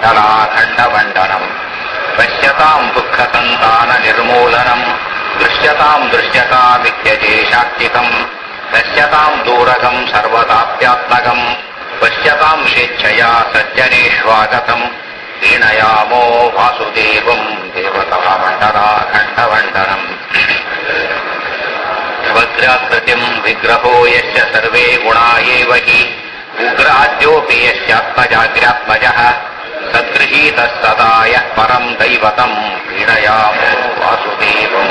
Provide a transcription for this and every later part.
ಮಂಡಲಾಖಂಡಮಂಡನಂ ಪಶ್ಯತಾಂ ದುಃಖ ಸಂತಾನ ನಿರ್ಮೂಲನಂ ದೃಶ್ಯತಾಂ ದೃಶ್ಯತಾಮಿತ್ಯಜೇಶಾಕ್ತಿಕಂ ಪಶ್ಯತಾಂ ದೂರಗಂ ಸರ್ವದಾಪ್ಯಾತ್ಮಕಂ ಪಶ್ಯತಾಂ ಸ್ವೇಚ್ಛಯಾ ಸಜ್ಜನೇಷ್ವಾಗತಂ ಪ್ರೀಣಯಾಮೋ ವಾಸುದೇವಂ ದೇವತಾ ಮಂಡಲಾಖಂಡಮಂಡನಂ ವಜ್ರಾಕೃತಿಂ ವಿಗ್ರಹೋ ಯಶ್ಚ ಸರ್ವೇ ಗುಣಾ ಏವ ಹಿ ಉಗ್ರಾದ್ಯೋಪಿ ಯಶ್ಚಾತ್ಮಜಾಗ್ರಾತ್ಮಜಃ ಸದ್ಗೃಹೀತ ಸದಾ ಯಃ ಪರಂ ದೈವತಂ ಕ್ರೀಡಯಾಮೋ ವಾಸುದೇವಂ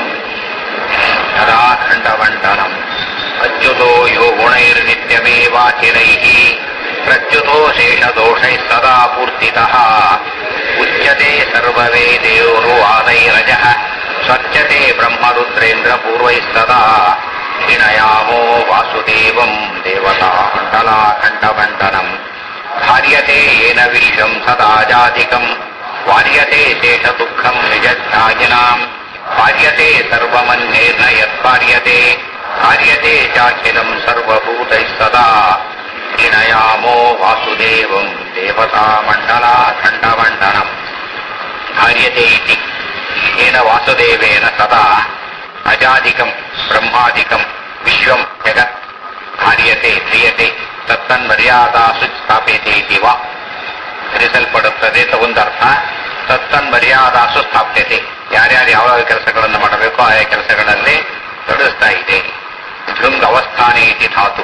ಖಂಡಮಂಡನಂ ಅಚ್ಯುತೋ ಯೋ ಗುಣೈರ್ನಿತ್ಯಮೇವಾಖಿಲೈಃ ಪ್ರಚ್ಯುತೋ ಶೇಷದೋಷೈಃ ಸದಾ ಪೂರ್ತಿತಃ ಉಚ್ಯತೆ ಸರ್ವವೇದೇವರು ಆದೈರಜಃ ಸ್ವಚ್ಯತೆ ಬ್ರಹ್ಮರುದ್ರೇಂದ್ರ ಪೂರ್ವೈಃ ಸದಾ ಕ್ಷೀಣಯಾಮೋ ವಾಸುದೇವಂ ದೇವತಾ ಮಂಡಲಾಖಂಡಮಂಡನಂ ಧಾರ್ಯತೆ ಏನ ವಿಶ್ವಂ ಸದಾಜಾಧಿಕಂ ವಾರ್ಯತೆ ಶೇಷದುಃಖಂ ನಿಜಜ್ಞಾಯಿನಾಂ ಕಾರ್ಯತೆ ಸರ್ವಮನ್ಯೇನ ಯತ್ಕಾರ್ಯತೆ ಕಾರ್ಯತೆ ಚಾಖಿಲಂ ಸರ್ವಭೂತೈಃ ಸದಾ ಕ್ಷೀಣಯಾಮೋ ವಾಸುದೇವಂ ದೇವತಾ ಮಂಡಲಾಖಂಡಮಂಡನಂ ಧಾರ್ಯತೆ ಇತಿ ಏನ ವಾಸುದೇವೇನ ಸದಾ ಅಜಾದಿಕಂ ಬ್ರಹ್ಮಾದಿಕಂ ವಿಶ್ವಂ ಜಗತ್ ಧಾರ್ಯತೆ ಧ್ರಿಯತೆ ತತ್ತನ್ಮರ್ಯಾದಾಸು ಸ್ಥಾಪ್ಯತೆ ಇತಿ ವಾ ಧರಿಸಲ್ಪಡುತ್ತದೆ ಅಂತ ಒಂದರ್ಥ ತತ್ತನ್ಮರ್ಯಾದಾಸು ಸ್ಥಾಪ್ಯತೆ ಯಾರ್ಯಾರು ಯಾವ ಕೆಲಸಗಳನ್ನು ಮಾಡಬೇಕೋ ಆಯಾ ಕೆಲಸಗಳಲ್ಲಿ ತೊಡಗಿಸ್ತಾ ಇದೆ ಭೃಂಗ್ ಅವಸ್ಥಾನೇ ಇತಿ ಧಾತು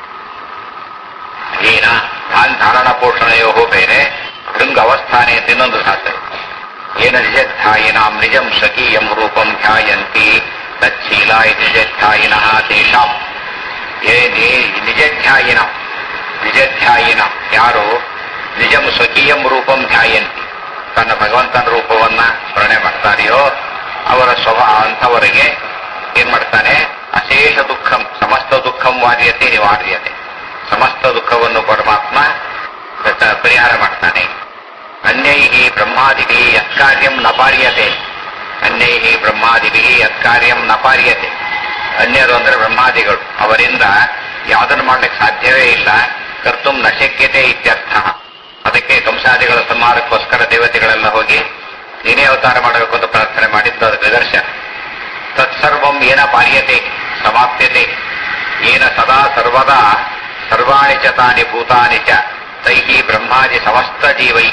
ಏನ ಧಾನ್ ಧಾರಣ ಪೋಷಣೆಯೋ ಬೇರೆ ಭೃಂಗ್ ಅವಸ್ಥಾನೆ ಅಂತ ಇನ್ನೊಂದು ಧಾತು ಏನ ನಿಜಧ್ಯಾಯಿನಾಂ ನಿಜಂ ಸ್ವಕೀಯಂ ರೂಪಂ ಧ್ಯಾಯಂತಿ ತಚ್ಛೀಲ ನಿಜಧ್ಯಾಯಿನಃ ತೇಷಾಂ ಏ ನಿಜಧ್ಯಾಯಿನ ನಿಜಧ್ಯಾಯಿನ ಯಾರು ನಿಜಂ ಸ್ವಕೀಯಂ ರೂಪಂ ಧ್ಯಾಯಂತಿ ತನ್ನ ಭಗವಂತನ ರೂಪವನ್ನ ಸ್ಮರಣೆ ಮಾಡ್ತಾರೆಯೋ ಅವರ ಸ್ವಭಾವ ಅಂಥವರಿಗೆ ಏನ್ ಮಾಡ್ತಾನೆ ಅಶೇಷ ದುಃಖಂ ಸಮಸ್ತ ದುಃಖಂ ವಾರ್ಯತೆ ನಿವಾರ್ಯತೆ ಸಮಸ್ತ ದುಃಖವನ್ನು ಪರಮಾತ್ಮ ಪರಿಹಾರ ಮಾಡ್ತಾನೆ ಅನ್ಯೈ ಬ್ರಹ್ಮಾದಿಭಿ ಯತ್ಕಾರ್ಯಂ ನ ಪಾರ್ಯತೆ ಅನ್ಯೈ ಬ್ರಹ್ಮಾದಿಭಿ ಯತ್ಕಾರ್ಯಂ ನ ಪಾರ್ಯತೆ ಅನ್ಯರು ಅಂದ್ರೆ ಬ್ರಹ್ಮಾದಿಗಳು ಅವರಿಂದ ಯಾವುದನ್ನು ಮಾಡ್ಲಿಕ್ಕೆ ಸಾಧ್ಯವೇ ಇಲ್ಲ ಕರ್ತುಂ ನ ಶಕ್ಯತೆ ಇತ್ಯರ್ಥ ಅದಕ್ಕೆ ಕಂಸಾದಿಗಳ ಸಂಹಾರಕ್ಕೋಸ್ಕರ ದೇವತೆಗಳೆಲ್ಲ ಹೋಗಿ ನೀನೇ ಅವತಾರ ಮಾಡಬೇಕು ಅಂತ ಪ್ರಾರ್ಥನೆ ಮಾಡಿದ್ದು ಅದರ ನಿದರ್ಶನ ತತ್ಸರ್ವಂ ಏನ ಪಾರ್ಯತೆ ಸಮಾಪ್ಯತೆ ಏನ ಸದಾ ಸರ್ವದಾ ಸರ್ವಾಣಿ ಚ ತಾನಿ ಭೂತಾನಿ ಚ ತೈಹಿ ಬ್ರಹ್ಮಾದಿ ಸಮಸ್ತ ಜೀವೈ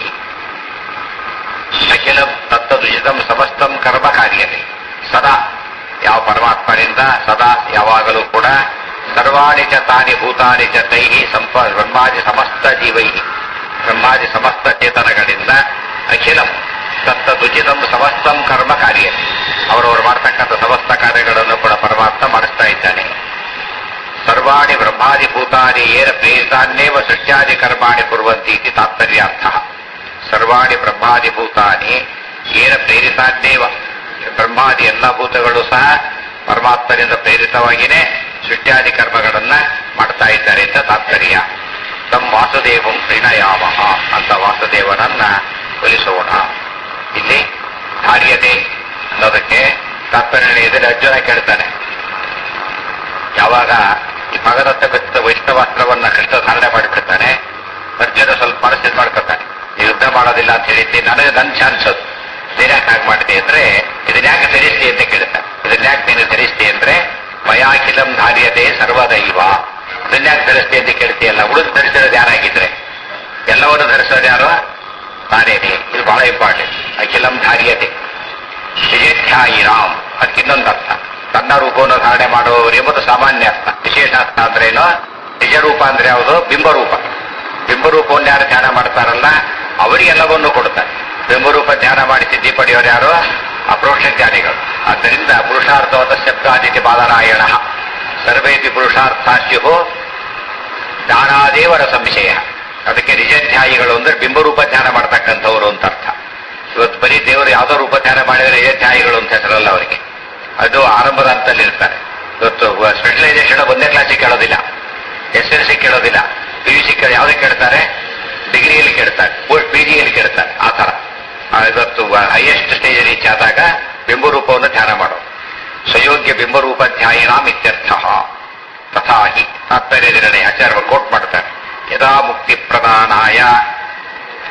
ಅಖಿಲ ತತ್ತದುಚಿತಂ ಸಮಸ್ತಂ ಕರ್ಮ ಕಾರ್ಯತೆ ಸದಾ ಯಾವ ಪರಮಾತ್ಮನಿಂದ ಸದಾ ಯಾವಾಗಲೂ ಕೂಡ ಸರ್ವಾಣಿ ಚ ತಾನಿ ಭೂತಾನಿ ಚ ತೈಹಿ ಸಂಪ ಬ್ರಹ್ಮಾದಿ ಸಮಸ್ತ ಜೀವೈ ಬ್ರಹ್ಮಾದಿ ಸಮಸ್ತ ಚೇತನಗಳಿಂದ ಅಖಿಲಂ ತತ್ತದುಚಿತಂ ಸಮಸ್ತಂ ಕರ್ಮ ಕಾರ್ಯ ಅವರವರು ಮಾಡ್ತಕ್ಕಂಥ ಸಮಸ್ತ ಕಾರ್ಯಗಳನ್ನು ಕೂಡ ಪರಮಾತ್ಮ ಮಾಡಿಸ್ತಾ ಇದ್ದಾನೆ ಸರ್ವಾಣಿ ಬ್ರಹ್ಮಾದಿ ಭೂತಾನಿ ಏನ ಪ್ರೇರಿತಾನ್ನೇವ ಸೃಷ್ಟ್ಯಾದಿ ಕರ್ಮಾಣಿ ಕುರುವಂತಿ ಇತಿ ತಾತ್ಪರ್ಯಾರ್ಥ ಸರ್ವಾಣಿ ಬ್ರಹ್ಮಾದಿ ಭೂತಾನಿ ಏನ ಪ್ರೇರಿತಾನ್ನೇವ ಬ್ರಹ್ಮಾದಿ ಎಲ್ಲ ಭೂತಗಳು ಸಹ ಪರಮಾತ್ಮನಿಂದ ಪ್ರೇರಿತವಾಗಿಯೇ ಸೃಷ್ಟ್ಯಾದಿ ಕರ್ಮಗಳನ್ನ ಮಾಡ್ತಾ ಇದ್ದಾರೆ ಅಂತ ತಾತ್ಪರ್ಯ ತಮ್ಮ ವಾಸುದೇವಂ ಪ್ರಣಯಾಮ ಅಂತ ವಾಸುದೇವನನ್ನ ಒಲಿಸೋಣ ಇಲ್ಲಿ ಧಾರ್ಯತೆ ಅನ್ನೋದಕ್ಕೆ ತಾತ್ಪರ್ಯ ಇದರಲ್ಲಿ ಅರ್ಜುನ ಕೇಳ್ತಾನೆ ಯಾವಾಗ ಈ ಮಗದಂತೆ ಬೆತ್ತ ವೈಷ್ಣವಾಸ್ತ್ರವನ್ನ ಕೃಷ್ಣ ಧಾರಣೆ ಮಾಡಿಬಿಡ್ತಾನೆ ಅರ್ಜುನ ಸ್ವಲ್ಪ ಮನಸ್ಸಿದ್ ಮಾಡ್ಕೊತಾನೆ ಯುದ್ಧ ಮಾಡೋದಿಲ್ಲ ಅಂತ ಹೇಳಿದ್ದೆ ನನಗೆ ನನ್ ಚಾನ್ಸ್ ಅದು ನೀನ್ ಯಾಕೆ ಹಾಗೆ ಮಾಡಿದೆ ಅಂದ್ರೆ ಇದನ್ನ ಯಾಕೆ ಧರಿಸ್ತಿ ಅಂತ ಕೇಳ್ತಾನೆ ಇದನ್ನ ಯಾಕೆ ನೀನು ಧರಿಸ್ತಿ ಅಂದ್ರೆ ಮಯಾಖಿಲಂ ಧಾರ್ಯತೆ ಸರ್ವದೈವ ಇದನ್ನ ಯಾಕೆ ಧರಿಸ್ತಿ ಅಂತ ಕೇಳ್ತೀಯಲ್ಲ ಉಳಿದು ಧರಿಸಿರೋದು ಯಾರಾಗಿದ್ರೆ ಎಲ್ಲವನ್ನು ಧರಿಸೋದು ಯಾರು ನಾನೇನೆ ಇದು ಬಹಳ ಇಂಪಾರ್ಟೆಂಟ್ ಅಖಿಲಂ ಧಾರ್ಯತೆ ವಿಜೇಧ್ಯಾಯಿರಾಮ್ ಅದಕ್ಕೆ ಇನ್ನೊಂದು ಅರ್ಥ ತನ್ನ ರೂಪವನ್ನು ಧಾರಣೆ ಮಾಡುವವರು ಎಂಬುದು ಸಾಮಾನ್ಯ ಅರ್ಥ ವಿಶೇಷ ಅರ್ಥ ಅಂದ್ರೇನು ನಿಜ ರೂಪ ಅಂದ್ರೆ ಯಾವುದು ಬಿಂಬರೂಪ ಬಿಂಬರೂಪವನ್ನು ಯಾರು ಧ್ಯಾನ ಮಾಡ್ತಾರಲ್ಲ ಅವರಿಗೆಲ್ಲವನ್ನು ಕೊಡ್ತಾರೆ ಬಿಂಬರೂಪ ಧ್ಯಾನ ಮಾಡಿ ಸಿದ್ಧಿ ಪಡೆಯೋರು ಯಾರು ಅಪ್ರೋಕ್ಷ ಜ್ಞಾನಿಗಳು ಆದ್ದರಿಂದ ಪುರುಷಾರ್ಥವಾದ ಶಬ್ದಾದಿತಿ ಬಾಲರಾಯಣ ಸರ್ವೇಪಿ ಪುರುಷಾರ್ಥಾಶ್ಯು ಜ್ಞಾನಾದೇವರ ಸಂಶಯ ಅದಕ್ಕೆ ನಿಜಧ್ಯಾಯಿಗಳು ಅಂದ್ರೆ ಬಿಂಬರೂಪ ಧ್ಯಾನ ಮಾಡ್ತಕ್ಕಂಥವ್ರು ಅಂತ ಅರ್ಥ ಇವತ್ತು ಬರೀ ದೇವರು ಯಾವುದೋ ರೂಪ ಧ್ಯಾನ ಮಾಡಿದರೆ ನಿಜಧ್ಯಾಯಿಗಳು ಅಂತ ಹೆಸರಲ್ಲ ಅವರಿಗೆ ಅದು ಆರಂಭದ ಹಂತದಲ್ಲಿ ಇರ್ತಾರೆ ಇವತ್ತು ಸ್ಪೆಷಲೈಸೇಷನ್ ಒಂದೇ ಕ್ಲಾಸಿಗೆ ಕೇಳೋದಿಲ್ಲ ಎಸ್ ಎಲ್ ಸಿ ಕೇಳೋದಿಲ್ಲ ಪಿ ಯು ಸಿ ಯಾವುದೇ ಕೇಳ್ತಾರೆ ಡಿಗ್ರಿಯಲ್ಲಿ ಕೇಳ್ತಾರೆ ಪೋಸ್ಟ್ ಪಿ ಜಿಯಲ್ಲಿ ಕೇಳ್ತಾರೆ ಆ ತರ ಆ, ಇವತ್ತು ಹೈಯೆಸ್ಟ್ ಸ್ಟೇಜ್ ರೀಚ್ ಆದಾಗ ಬಿಂಬರೂಪವನ್ನು ಧ್ಯಾನ ಮಾಡೋದು ಸ್ವಯೋಗ್ಯ ಬಿಂಬರೂಪ ಧ್ಯಾಯನಾಮ್ ಇತ್ಯರ್ಥ ತಥಾ ಹಿ ತಾತ್ಪರ್ಯ ನಿರ್ಣಯ ಆಚಾರ್ಯರು ಕೋಟ್ ಮಾಡ್ತಾರೆ ಯದಾ ಮುಕ್ತಿ ಪ್ರದಾನಾಯ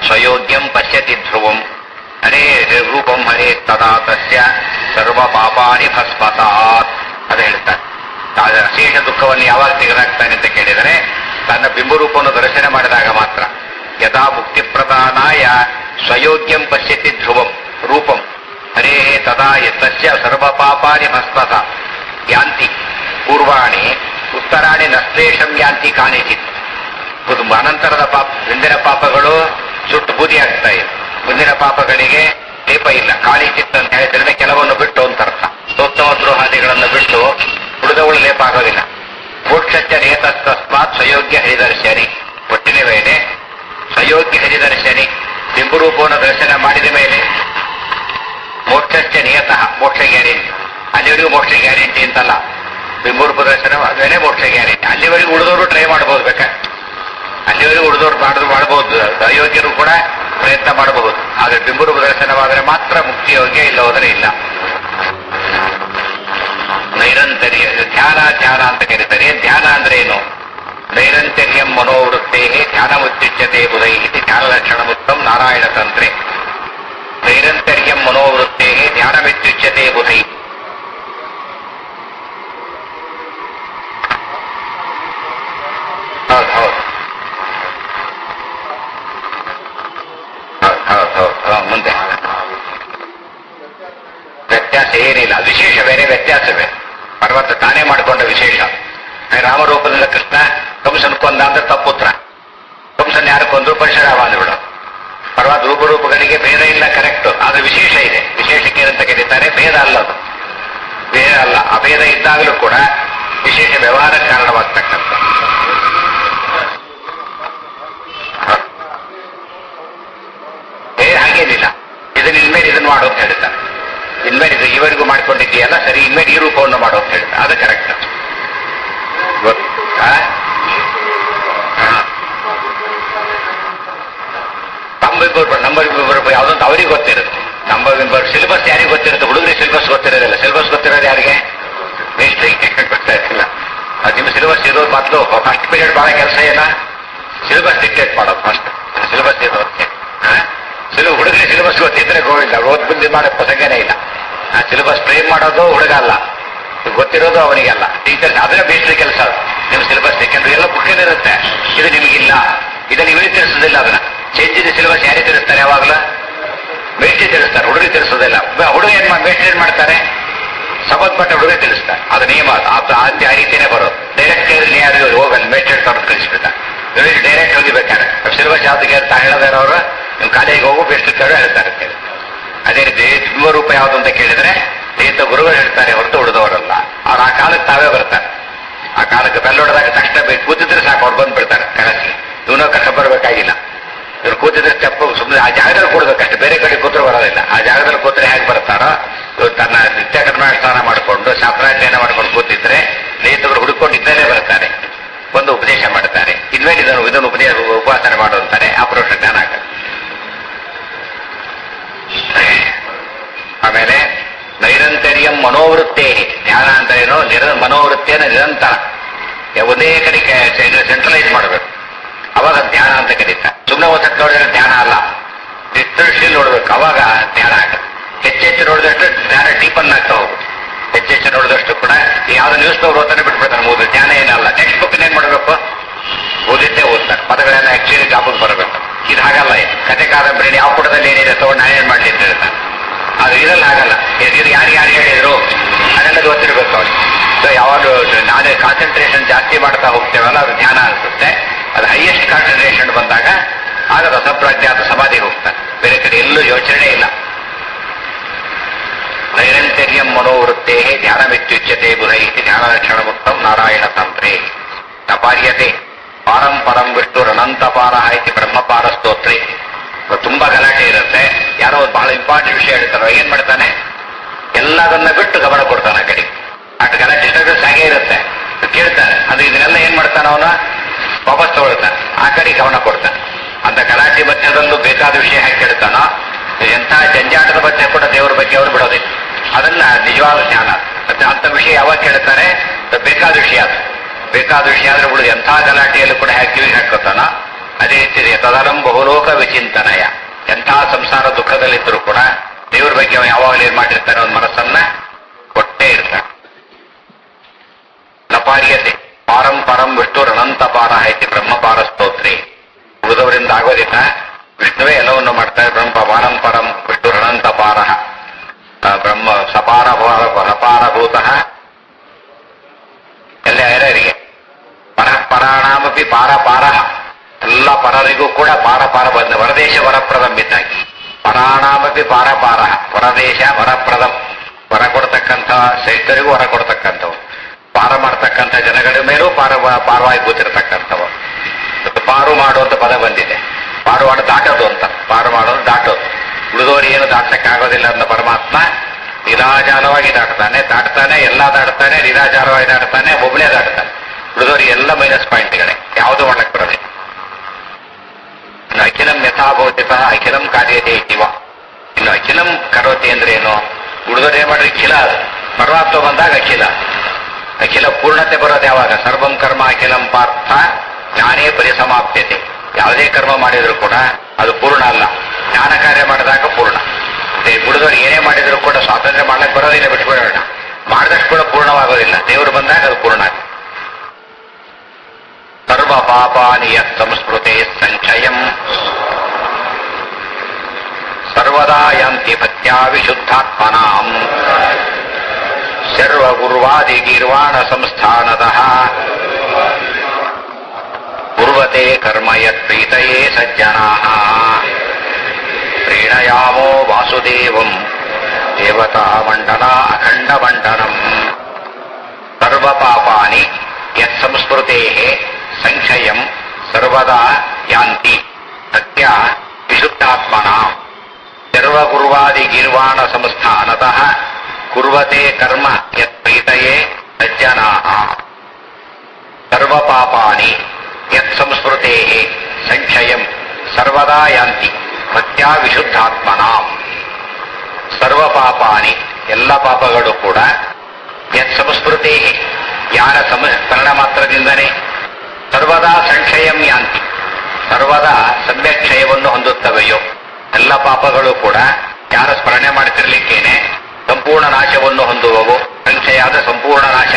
ಸ್ವಯೋಗ್ಯಂ ಪಶ್ಯತಿ ಧ್ರುವಂ ಹರೇ ರೂಪಂ ಹರೇ ತದಾ ತಸ್ಯ ಸರ್ವ ಪಾಪಾನಿ ಭಸ್ಮತಾತ್ ಅದು ಹೇಳ್ತಾರೆ ಆದ್ರೆ ಅಶೇಷ ದುಃಖವನ್ನು ಯಾವಾಗ ತೆಗೆದಾಗ್ತಾನೆ ಅಂತ ಕೇಳಿದರೆ ತನ್ನ ಬಿಂಬರೂಪವನ್ನು ದರ್ಶನ ಮಾಡಿದಾಗ ಮಾತ್ರ ಯಥಾ ಮುಕ್ತಿ ಪ್ರಧಾನಾಯ ಸ್ವಯೋಗ್ಯಂ ಪಶ್ಯತಿ ಧ್ರುವಂ ರೂಪಂ ಹರೇ ತದಾ ತಸ್ಯ ಸರ್ವ ಪಾಪಾನಿ ಭಸ್ಮತ ಯಾಂತಿ ಪೂರ್ವಾಣಿ ಉತ್ತರಾಣಿ ನಶ್ಲೇಷಂ ಯಾಂತಿ ಕಾಣಿಚಿತ್ ಇದು ಅನಂತರದ ಪಾಪ ಹಿಂದಿನ ಪಾಪಗಳು ಸುಟ್ಟು ಬೂದಿ ಆಗ್ತಾ ಇದೆ ಮುಂದಿನ ಪಾಪಗಳಿಗೆ ಲೇಪ ಇಲ್ಲ ಖಾಲಿ ಚಿತ್ತ ಅಂತ ಹೇಳಿದ್ರೆ ಕೆಲವನ್ನು ಬಿಟ್ಟು ಅಂತ ಅರ್ಥ ಸೋತ್ತಮ ದ್ರೋಹಾದಿಗಳನ್ನು ಬಿಟ್ಟು ಉಳಿದವಳು ಲೇಪ ಆಗೋದಿಲ್ಲ ಮೋಕ್ಷಚ್ಚ ನೇತಸ್ತಸ್ಮಾತ್ ಸ್ವಯೋಗ್ಯ ಹರಿದರ್ಶನಿ ಒಟ್ಟಿನ ಮೇಲೆ ಸ್ವಯೋಗ್ಯ ಹರಿದರ್ಶನಿ ಬಿಂಬರೂಪವನ್ನು ದರ್ಶನ ಮಾಡಿದ ಮೇಲೆ ಮೋಕ್ಷಶ್ಚ ನಿಯತಃ ಮೋಕ್ಷ ಗ್ಯಾರಂಟಿ ಅಲ್ಲಿವರೆಗೂ ಮೋಕ್ಷ ಗ್ಯಾರಂಟಿ ಅಂತಲ್ಲ ಬಿಂಬರೂಪ ದರ್ಶನ ಆದ್ಮೇಲೆ ಮೋಕ್ಷ ಗ್ಯಾರಂಟಿ ಅಲ್ಲಿವರೆಗೂ ಉಳಿದವರು ಟ್ರೈ ಮಾಡಬಹುದು ಬೇಕಾ ಅಲ್ಲಿವರೆಗೂ ಉಳಿದವರು ಮಾಡಿದ್ರು ಮಾಡಬಹುದು ಅಯೋಗ್ಯರು ಕೂಡ ಪ್ರಯತ್ನ ಮಾಡಬಹುದು ಆದ್ರೆ ಬಿಂಬರೂಪ ದರ್ಶನವಾದರೆ ಮಾತ್ರ ಮುಕ್ತಿ ಯೋಗ್ಯ ಇಲ್ಲ ಹೋದರೆ ಇಲ್ಲ ನೈರಂತರ್ಯ ಧ್ಯಾನ ಧ್ಯಾನ ಅಂತ ಕರೀತಾರೆ ಧ್ಯಾನ ಅಂದ್ರೆ ಏನು ನೈರಂತರ್ಯಂ ಮನೋವೃತ್ತೇ ಧ್ಯಾನ ಉತ್ತಿಚ್ಯತೆ ಬುಧೈ ಇದು ಧ್ಯಾನ ಲಕ್ಷಣ ಮುಕ್ತಂ ನಾರಾಯಣ ತಂತ್ರೆ ನೈರಂತರ್ಯಂ ಮನೋವೃತ್ತೇ ಧ್ಯಾನಮಿತ್ಯುಚ್ಯತೆ ಬುಧೈ ಹೌದು ಹೌದು ಹೌದು ಹೌದು ಹೌದು ಮುಂದೆ ವ್ಯತ್ಯಾಸ ಏನಿಲ್ಲ ವಿಶೇಷ ಬೇರೆ ವ್ಯತ್ಯಾಸ ಬೇರೆ ಪರ್ವತ ತಾನೇ ಮಾಡಿಕೊಂಡ ವಿಶೇಷ ರಾಮರೂಪದಿಂದ ಕೃಷ್ಣ ಕಂಸನ್ ಕೊಂದ ಅಂದ್ರೆ ತಪ್ಪುತ್ರ ಕಂಸನ್ ಯಾರು ಕೊಂದ್ರು ಪರಶುರಾಮ ಅಂದ್ಬಿಡು ಪರ್ವತ ರೂಪರೂಪಗಳಿಗೆ ಭೇದ ಇಲ್ಲ ಕರೆಕ್ಟ್ ಆದ್ರೆ ವಿಶೇಷ ಇದೆ ವಿಶೇಷಕ್ಕೆ ಏನಂತ ಕರೀತಾರೆ ಭೇದ ಅಲ್ಲ ಅದು ಭೇದ ಅಲ್ಲ ಅಭೇದ ಇದ್ದಾಗಲೂ ಕೂಡ ವಿಶೇಷ ವ್ಯವಹಾರ ಕಾರಣವಾಗ್ತಕ್ಕಂಥ ಏ ಹಾಗೇನಿಲ್ಲ ಇದನ್ನ ಇನ್ಮೇಲೆ ಇದನ್ನು ಮಾಡು ಅಂತ ಹೇಳ್ತಾರೆ ಇನ್ಮೇಲೆ ಇದು ಇವರಿಗೂ ಮಾಡ್ಕೊಂಡಿದ್ದೀಯಲ್ಲ ಸರಿ ಇನ್ಮೇಲೆ ಈ ರೂಪವನ್ನು ಮಾಡು ಅಂತ ಹೇಳ್ತಾರೆ ಅದು ಕರೆಕ್ಟ್ ನಂಬಿಬ್ಬರು ನಂಬರ್ ಯಾವ್ದಂತ ಅವರಿಗೆ ಗೊತ್ತಿರುತ್ತೆ ನಂಬರ್ ಬಿಂಬರ್ ಸಿಲೆಬಸ್ ಯಾರಿಗೆ ಗೊತ್ತಿರುತ್ತೆ ಹುಡುಗರಿಗೆ ಸಿಲೆಬಸ್ ಗೊತ್ತಿರೋದಿಲ್ಲ ಸಿಲೆಬಸ್ ಗೊತ್ತಿರೋದು ಯಾರಿಗೆ ಮೇಸ್ಟ್ರಿಗೆ ಗೊತ್ತಾಯ್ತಿಲ್ಲ ಅದು ನಿಮ್ಮ ಸಿಲೆಬಸ್ ಇರೋದು ಮೊದಲು ಫಸ್ಟ್ ಪೀರಿಯಡ್ ಬಹಳ ಕೆಲಸ ಏನ ಸಿಲೆಬಸ್ ಡಿಕ್ಟೇಟ್ ಮಾಡೋದು ಫಸ್ಟ್ ಸಿಲೆಬಸ್ ಇರೋದಕ್ಕೆ ಸಿಲು ಹುಡುಗರಿಗೆ ಸಿಲೆಬಸ್ ಗೊತ್ತಿದ್ರೆ ಗೋವಿಂದ ಓದ್ ಬುದ್ಧಿ ಮಾಡೋ ಪ್ರಸಂಗನೇ ಇಲ್ಲ ಆ ಸಿಲೆಬಸ್ ಫ್ರೇಮ್ ಮಾಡೋದು ಹುಡುಗ ಅಲ್ಲ ಇದು ಗೊತ್ತಿರೋದು ಅವನಿಗೆ ಅಲ್ಲ ಟೀಚರ್ಸ್ ಅದರ ಬೇಸ್ಡ್ ಕೆಲಸ ಅದು ನಿಮ್ಮ ಸಿಲೆಬಸ್ ಯಾಕಂದ್ರೆ ಎಲ್ಲ ಬುಕ್ಕಲ್ಲಿ ಇರುತ್ತೆ ಇದು ನಿಮಗಿಲ್ಲ ಇದನ್ನು ಇವರಿಗೆ ತಿಳಿಸೋದಿಲ್ಲ ಅದನ್ನ ಚೇಂಜ್ ಇದೆ ಸಿಲೆಬಸ್ ಯಾರಿಗೆ ತಿಳಿಸ್ತಾರೆ ಯಾವಾಗಲೂ ಮೇಷ್ಟ್ರಿ ತಿಳಿಸ್ತಾರೆ ಹುಡುಗರಿಗೆ ತಿಳಿಸೋದಿಲ್ಲ ಬ- ಹುಡುಗ ಏನ್ ಮಾ- ಮೇಷ್ಟ್ರಿ ಏನ್ ಮಾಡ್ತಾರೆ ಸಂಬಂಧಪಟ್ಟ ಹುಡುಗ ತಿಳಿಸ್ತಾರೆ ಅದು ನಿಯಮ ಅದು. ಅದು ಆ ಆ ರೀತಿನೇ ಬರೋದು ಡೈರೆಕ್ಟ್ ಕೇಳಿದ್ರೆ ಯಾರು ಹೋಗಲ್ಲ ಮೇಷ್ಟ್ರಿ ತೊಡೆದು ಕಳಿಸ್ಬಿಡ್ತಾರೆ ಇವರಿಗೆ ಡೈರೆಕ್ಟ್ ಹೋಗಿಬೇಕಾದ್ರೆ ಸಿಲೆಬಸ್ ಯಾವ್ದಕ್ಕೆ ಅಂತ ಹೇಳೋದಾರವರು ನೀವು ಕಾಲೇಜಿಗೆ ಹೋಗು ಬೆಸ್ಟ್ ಕೇಳಿ ಹೇಳ್ತಾರೆ ಅಂತೇಳಿ ಅದೇ ರೀತಿ ನಿಮ್ಮ ರೂಪ ಯಾವುದು ಅಂತ ಕೇಳಿದ್ರೆ ಈತ ಗುರುಗಳು ಹೇಳ್ತಾರೆ ಹೊರತು ಉಳಿದವರಲ್ಲ ಅವ್ರು ಆ ಕಾಲಕ್ಕೆ ತಾವೇ ಬರ್ತಾರೆ ಆ ಕಾಲಕ್ಕೆ ಬೆಲ್ಲೊಡೆದಾಗ ತಕ್ಷಣ ಬೇಕು ಕೂತಿದ್ರೆ ಸಾಕು ಅವ್ರು ಬಂದ್ಬಿಡ್ತಾರೆ ಕಳಸಿ ಇವನೋ ಕಷ್ಟ ಬರಬೇಕಾಗಿಲ್ಲ ಇವ್ರು ಕೂತಿದ್ರೆ ಸ್ಟೆಪ್ ಸುಮ್ಮನೆ ಆ ಜಾಗದಲ್ಲಿ ಕೂಡಬೇಕಷ್ಟೇ ಬೇರೆ ಕಡೆ ಕೂತ್ರು ಬರೋದಿಲ್ಲ ಆ ಜಾಗದಲ್ಲಿ ಕೂತ್ರೆ ಹೇಗೆ ಬರ್ತಾರೋ ಇವ್ರು ತನ್ನ ನಿತ್ಯ ಕರ್ಮಾನುಷ್ಠಾನ ಮಾಡಿಕೊಂಡು ಶಾಸ್ತ್ರಾಧ್ಯಯನ ಮಾಡ್ಕೊಂಡು ಕೂತಿದ್ರೆ ನೇತವರು ಹುಡುಕೊಂಡಿದ್ದಲೇ ಬರ್ತಾರೆ ಒಂದು ಉಪದೇಶ ಮಾಡ್ತಾರೆ ಇನ್ಮೇಲೆ ಇದನ್ನು ಇದನ್ನು ಉಪದೇಶ ಉಪಾಸನೆ ಮಾಡು ಅಂತಾರೆ ಅಪರೋಕ್ಷ ಜ್ಞಾನ ಆಗುತ್ತೆ ಆಮೇಲೆ ನೈರಂತರ್ಯಂ ಮನೋವೃತ್ತೇ ಧ್ಯಾನ ಅಂತ ಏನು ನಿರ ಮನೋವೃತ್ತಿಯನ್ನು ನಿರಂತರ ಒಂದೇ ಕಡೆ ಸೆಂಟ್ರಲೈಸ್ ಮಾಡಬೇಕು ಅವಾಗ ಧ್ಯಾನ ಅಂತ ಕರೀತಾರೆ ಸುಮ್ಮನೆ ಓದಕ್ಕೆ ನೋಡಿದ್ರೆ ಧ್ಯಾನ ಅಲ್ಲ ಡಿಸ್ಟರ್ಷನ್ ನೋಡ್ಬೇಕು ಅವಾಗ ಧ್ಯಾನ ಆಗುತ್ತೆ ಹೆಚ್ಚೆಚ್ಚು ನೋಡಿದಷ್ಟು ಧ್ಯಾನ ಡೀಪನ್ ಆಗ್ತಾ ಹೋಗುತ್ತೆ ಹೆಚ್ಚೆಚ್ಚು ನೋಡಿದಷ್ಟು ಕೂಡ ಯಾವ್ದು ನ್ಯೂಸ್ ಪೇಪರ್ ಓದ್ತಾನೆ ಬಿಟ್ಬಿಡ್ತಾನೆ ಓದು ಧ್ಯಾನ ಏನಲ್ಲ ನೆಕ್ಸ್ಟ್ ಬುಕ್ ಏನ್ ಮಾಡಬೇಕು ಓದಿದ್ದೇ ಓದ್ತಾರೆ ಪದಗಳೆಲ್ಲ ಆಕ್ಚುಲಿ ಜ್ಞಾಪಕ ಬರಬೇಕು ಇದು ಹಾಗಲ್ಲ ಇದು. ಕತೆ ಕಾದಂಬರಿ ಯಾವ ಪುಟದಲ್ಲಿ ಏನಿದೆ ತಗೊಂಡು ನಾನೇನ್ ಮಾಡ್ಲಿ ಅಂತ ಹೇಳ್ತಾನೆ ಅದು ಇದ್ರಲ್ಲಿ ಆಗಲ್ಲ ಇದು ಯಾರು ಯಾರು ಹೇಳಿದ್ರು ಅದೆಲ್ಲ ಗೊತ್ತಿರ್ಬೇಕು ಅವ್ರಿಗೆ ಸೊ ಯಾವಾಗಲೂ ನಾನೇ ಕಾನ್ಸಂಟ್ರೇಷನ್ ಜಾಸ್ತಿ ಮಾಡ್ತಾ ಹೋಗ್ತೇವಲ್ಲ ಅದು ಧ್ಯಾನ ಅನ್ಸುತ್ತೆ ಅದು ಹೈಯೆಸ್ಟ್ ಕಾನ್ಸಂಟ್ರೇಷನ್ ಬಂದಾಗ ಆಗ ರಸಪ್ರಾಜ್ಞಾತ ಸಮಾಧಿಗೆ ಹೋಗ್ತಾನೆ ಬೇರೆ ಕಡೆ ಎಲ್ಲೂ ಯೋಚನೆ ಇಲ್ಲ ನೈರಂತರ್ಯಂ ಮನೋವೃತ್ತೇ ಧ್ಯಾನಮಿತ್ಯುಚ್ಯತೆ ಬುಧೈ ಧ್ಯಾನ ಲಕ್ಷಣ ಮುಕ್ತಂ ನಾರಾಯಣ ತಂತ್ರೇ ನಪಾರ್ಯತೆ ಪಾರಂ ಪರಂ ವಿಷ್ಣು ಅನಂತಪಾರ ಇತಿ ಬ್ರಹ್ಮಪಾರ ಸ್ತೋತ್ರೆ ತುಂಬಾ ಗಲಾಟೆ ಇರುತ್ತೆ ಯಾರೋ ಒಂದು ಬಹಳ ಇಂಪಾರ್ಟೆಂಟ್ ವಿಷಯ ಹೇಳ್ತಾರೆ ಏನ್ ಮಾಡ್ತಾನೆ ಎಲ್ಲದನ್ನ ಬಿಟ್ಟು ಗಮನ ಕೊಡ್ತಾನೆ ಆ ಕಡೆ ಅಷ್ಟು ಗಲಾಟೆ ಡಿಸ್ಟರ್ಬೆನ್ಸ್ ಹಾಗೆ ಇರುತ್ತೆ ಕೇಳ್ತಾನೆ ಅದು ಇದನ್ನೆಲ್ಲ ಏನ್ ಮಾಡ್ತಾನೆ ಅವನ ವಾಪಸ್ ತಗೊಳ್ತಾನೆ ಆ ಕಡೆ ಗಮನ ಕೊಡ್ತಾನೆ ಅಂತ ಗಲಾಟೆ ಮಧ್ಯದಲ್ಲೂ ಬೇಕಾದ ವಿಷಯ ಹೇಗೆ ಕೇಳ್ತಾನೋ ಎಂಥ ಜಂಜಾಟದ ಮಧ್ಯೆ ಕೂಡ ದೇವರ ಬಗ್ಗೆ ಅವರು ಬಿಡೋದಿಲ್ಲ ಅದನ್ನ ನಿಜವಾದ ಜ್ಞಾನ ಮತ್ತೆ ಅಂತ ವಿಷಯ ಯಾವಾಗ ಕೇಳ್ತಾರೆ ಅದು ಬೇಕಾದ ವಿಷಯ ಅದು ಬೇಕಾದ ವಿಷಯ ಆದ್ರೆ ಉಳಿದು ಎಂಥ ಗಲಾಟೆಯಲ್ಲೂ ಕೂಡ ಹೇಗೆ ಕಿವಿಗೆ ಹಾಕೋತಾನೋ ಅದೇ ರೀತಿ ತದರಂ ಬಹುಲೋಕ ವಿಚಿಂತನಯ ಆಗೋದಿಲ್ಲ ವಿಷ್ಣುವೇ ಎಲ್ಲವನ್ನು ಮಾಡ್ತಾರೆ ಬ್ರಹ್ಮ ಪಾರಂ ಪರಂ ವಿಷ್ಣುರನಂತ ಪಾರ ಬ್ರಹ್ಮ ಸಪಾರ ಸಪಾರಭೂತ ಎಲ್ಲ ಯಾರ್ಯಾರಿಗೆ ಪರಪರಾಣಾಮಪಿ ಪಾರ ಪಾರ ಎಲ್ಲ ಪರರಿಗೂ ಕೂಡ ಪಾರ ಪಾರ ಬಂದ ವರದೇಶ ವರಪ್ರದಂ ಇದ್ದಾಗಿ ಪರಾಣಾಮಪಿ ಪಾರ ಪಾರ ವರದೇಶ ವರಪ್ರದಂ ವರ ಕೊಡ್ತಕ್ಕಂಥ ಶ್ರೇಷ್ಠರಿಗೂ ವರ ಕೊಡ್ತಕ್ಕಂಥವು ಪಾರ ಮಾಡ್ತಕ್ಕಂಥ ಜನಗಳ ಮೇಲೂ ಪಾರ ಪಾರವಾಗಿ ಕೂತಿರ್ತಕ್ಕಂಥವು ಮತ್ತು ಪಾರು ಮಾಡುವಂತ ಪದ ಬಂದಿದೆ ಪಾರು ಮಾಡು ದಾಟೋದು ಅಂತ ಪಾರು ಮಾಡೋದು ದಾಟೋದು ಉಳಿದವರು ಏನು ದಾಟಕ್ಕಾಗೋದಿಲ್ಲ ಅಂತ ಪರಮಾತ್ಮ ನಿರಾಜಾಲವಾಗಿ ದಾಟ್ತಾನೆ ದಾಟ್ತಾನೆ ಎಲ್ಲ ದಾಟ್ತಾನೆ ನಿರಾಜಾಲವಾಗಿ ದಾಟ್ತಾನೆ ಒಬ್ಬನೇ ದಾಟ್ತಾನೆ ಉಳಿದವರು ಎಲ್ಲ ಮೈನಸ್ ಪಾಯಿಂಟ್ಗಳೇ ಯಾವುದು ಮಾಡಕ್ ಬರೋದಿಲ್ಲ ಇನ್ನು ಅಖಿಲಂ ಯಥಾಭೌತಿಕ ಅಖಿಲಂ ಕಾರ್ಯತೆ ಇವ ಇನ್ನು ಅಖಿಲಂ ಕರೋತಿ ಅಂದ್ರೆ ಏನು ಉಳಿದವರು ಏನ್ ಮಾಡ್ರಿ ಖಿಲ ಅದು ಪರಮಾತ್ಮ ಬಂದಾಗ ಅಖಿಲ ಅಖಿಲ ಪೂರ್ಣತೆ ಬರೋದು ಯಾವಾಗ ಸರ್ವಂ ಕರ್ಮ ಅಖಿಲಂ ಪಾರ್ಥ ಜ್ಞಾನೇ ಪರಿಸಮಾಪ್ಯತೆ ಯಾವುದೇ ಕರ್ಮ ಮಾಡಿದ್ರು ಕೂಡ ಅದು ಪೂರ್ಣ ಅಲ್ಲ ಜ್ಞಾನ ಕಾರ್ಯ ಮಾಡಿದಾಗ ಪೂರ್ಣ ಮತ್ತೆ ಉಳಿದವರು ಏನೇ ಮಾಡಿದ್ರು ಕೂಡ ಸ್ವಾತಂತ್ರ್ಯ ಮಾಡ್ಲಿಕ್ಕೆ ಬರೋದಿಲ್ಲ ಬಿಟ್ಬಿಡೋಣ ಮಾಡಿದಷ್ಟು ಕೂಡ ಪೂರ್ಣವಾಗೋದಿಲ್ಲ ದೇವರು ಬಂದಾಗ ಅದು ಪೂರ್ಣ ಆಗುತ್ತೆ ಸರ್ವ ಪಾಪಾನಿ ಯತ್ ಸಂಸ್ಕೃತೆ ಸಂಚಯಂ ಸರ್ವದಾ ಯಾಂತಿ ಭಕ್ತ್ಯಾ ವಿಶುದ್ಧಾತ್ಮನಾಂ ಸರ್ವ ಗುರುವಾದಿ ಗೀರ್ವಾಣ ಸಂಸ್ಥಾನದಃ ಕುರ್ವತೆ ಕರ್ಮ ಯತ್ ಪ್ರೀತಯೇ ಸಜ್ಜನಾಃ ಪ್ರೀಣಯಾಮೋ ವಾಸುದೇವಂ ದೇವತಾ ಮಂಡನ ಅಖಂಡ ಮಂಡನಂ ಸರ್ವ ಪಾಪಾನಿ ಯತ್ ಸಂಸ್ಕೃತೆ ಸಂಕ್ಷಯಂ ಸರ್ವದಾ ಯಾಂತಿ ಸತ್ಯ ವಿಶುದ್ಧಾತ್ಮನ ಸರ್ವಗುರುವಾದಿ ಗೀರ್ವಾಣ ಸಂಸ್ಥಾನತಃ ಕುರ್ವತೆ ಕರ್ಮ ಯತ್ ಪ್ರೀತಯೇ ಸಜ್ಜನಾ ಸರ್ವ ಪಾಪಾನಿ ಯತ್ ಸಂಸ್ಕೃತೆ ಸಂಕ್ಷಯಂ ಸರ್ವದಾ ಯಾಂತಿ ಭಕ್ತ್ಯಾ ವಿಶುದ್ಧಾತ್ಮನ ಸರ್ವ ಪಾಪಾನಿ ಎಲ್ಲ ಪಾಪಗಳು ಕೂಡ ಯತ್ ಸಂಸ್ಕೃತಿ ಯಾರ ಸ್ಮರಣ ಮಾತ್ರದಿಂದನೇ ಸರ್ವದಾ ಸಂಕ್ಷಯಂ ಯಾಂತಿ ಸರ್ವದಾ ಸಮ್ಯಕ್ಷಯವನ್ನು ಹೊಂದುತ್ತವೆಯೋ ಎಲ್ಲ ಪಾಪಗಳು ಕೂಡ ಯಾರ ಸ್ಮರಣೆ ಮಾಡ್ತಿರ್ಲಿಕ್ಕೇನೆ ಸಂಪೂರ್ಣ ನಾಶವನ್ನು ಹೊಂದುವವು ಸಂಕ್ಷಯ ಆದ ಸಂಪೂರ್ಣ ನಾಶ